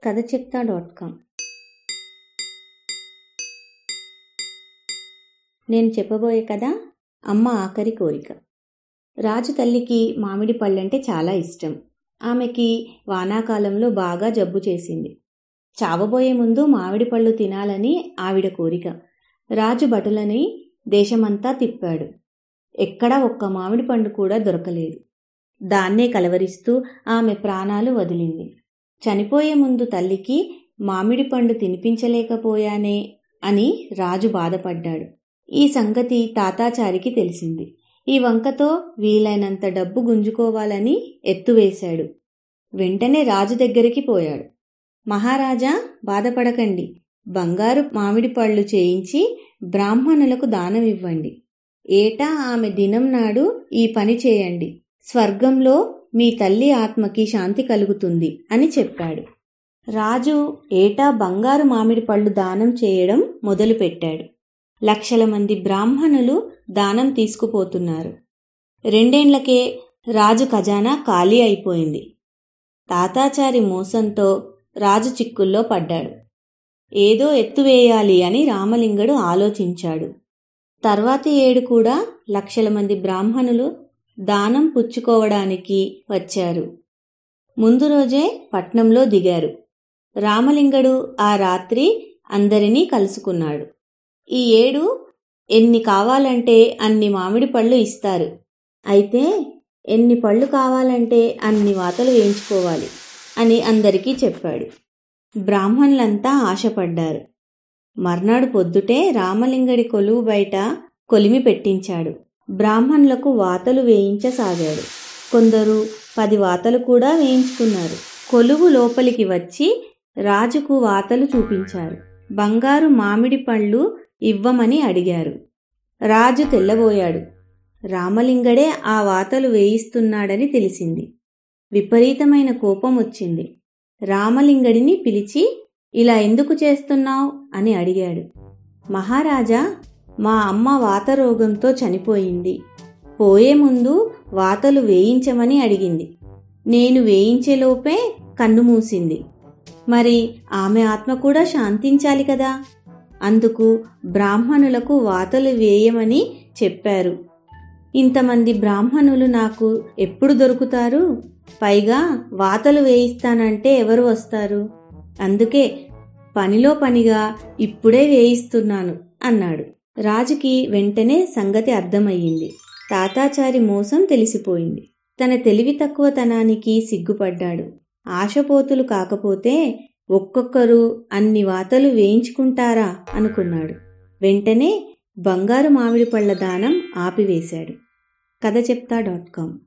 కథ చెప్తా dot com నేను చెప్పబోయే కథ అమ్మ ఆఖరి కోరిక రాజు తల్లికి మామిడి పళ్ళంటే చాలా ఇష్టం ఆమెకి వానాకాలంలో బాగా జబ్బు చేసింది చావబోయే ముందు మామిడి పళ్ళు తినాలని ఆవిడ కోరిక రాజు భటులని దేశమంతా తిప్పాడు ఎక్కడా ఒక్క మామిడి పండు కూడా దొరకలేదు దాన్నే కలవరిస్తూ ఆమె ప్రాణాలు వదిలింది చనిపోయే ముందు తల్లికి మామిడి పండు తినిపించలేకపోయానే అని రాజు బాధపడ్డాడు ఈ సంగతి తాతాచారికి తెలిసింది ఈ వంకతో వీలైనంత డబ్బు గుంజుకోవాలని ఎత్తువేశాడు వెంటనే రాజు దగ్గరికి పోయాడు మహారాజా బాధపడకండి బంగారు మామిడి పళ్ళు చేయించి బ్రాహ్మణులకు దానమివ్వండి ఏటా ఆమె దినం నాడు ఈ పని చేయండి స్వర్గంలో మీ తల్లి ఆత్మకి శాంతి కలుగుతుంది అని చెప్పాడు రాజు ఏటా బంగారు మామిడి పళ్ళు దానం చేయడం మొదలుపెట్టాడు లక్షల మంది బ్రాహ్మణులు దానం తీసుకుపోతున్నారు రెండేండ్లకే రాజు ఖజానా ఖాళీ అయిపోయింది తాతాచారి మోసంతో రాజు చిక్కుల్లో పడ్డాడు ఏదో ఎత్తువేయాలి అని రామలింగడు ఆలోచించాడు తర్వాతి ఏడు కూడా లక్షల మంది బ్రాహ్మణులు దానం పుచ్చుకోవడానికి వచ్చారు ముందు రోజే పట్నంలో దిగారు రామలింగడు ఆ రాత్రి అందరినీ కలుసుకున్నాడు ఈ ఏడు ఎన్ని కావాలంటే అన్ని మామిడి పళ్ళు ఇస్తారు అయితే ఎన్ని పళ్ళు కావాలంటే అన్ని వాతలు వేయించుకోవాలి అని అందరికీ చెప్పాడు బ్రాహ్మణులంతా ఆశపడ్డారు మర్నాడు పొద్దుటే రామలింగడి కొలువు బయట కొలిమి పెట్టించాడు బ్రాహ్మణులకు వాతలు వేయించసాగాడు కొందరు పది వాతలు కూడా వేయించుకున్నారు కొలువు లోపలికి వచ్చి రాజుకు వాతలు చూపించారు బంగారు మామిడి పళ్ళు ఇవ్వమని అడిగారు రాజు తెల్లబోయాడు రామలింగడే ఆ వాతలు వేయిస్తున్నాడని తెలిసింది విపరీతమైన కోపం వచ్చింది రామలింగడిని పిలిచి ఇలా ఎందుకు చేస్తున్నావు అని అడిగాడు మహారాజా మా అమ్మ వాతరోగంతో చనిపోయింది పోయే ముందు వాతలు వేయించమని అడిగింది నేను వేయించేలోపే కన్ను మూసింది మరి ఆమె ఆత్మ కూడా శాంతించాలి కదా అందుకు బ్రాహ్మణులకు వాతలు వేయమని చెప్పారు ఇంతమంది బ్రాహ్మణులు నాకు ఎప్పుడు దొరుకుతారు పైగా వాతలు వేయిస్తానంటే ఎవరు వస్తారు అందుకే పనిలో పనిగా ఇప్పుడే వేయిస్తున్నాను అన్నాడు రాజుకి వెంటనే సంగతి అర్థమయ్యింది తాతాచారి మోసం తెలిసిపోయింది తన తెలివి తక్కువతనానికి సిగ్గుపడ్డాడు ఆశపోతులు కాకపోతే ఒక్కొక్కరు అన్ని వాతలు వేయించుకుంటారా అనుకున్నాడు వెంటనే బంగారు మామిడి పళ్ళ దానం ఆపివేశాడు కథ చెప్తా డాట్ కామ్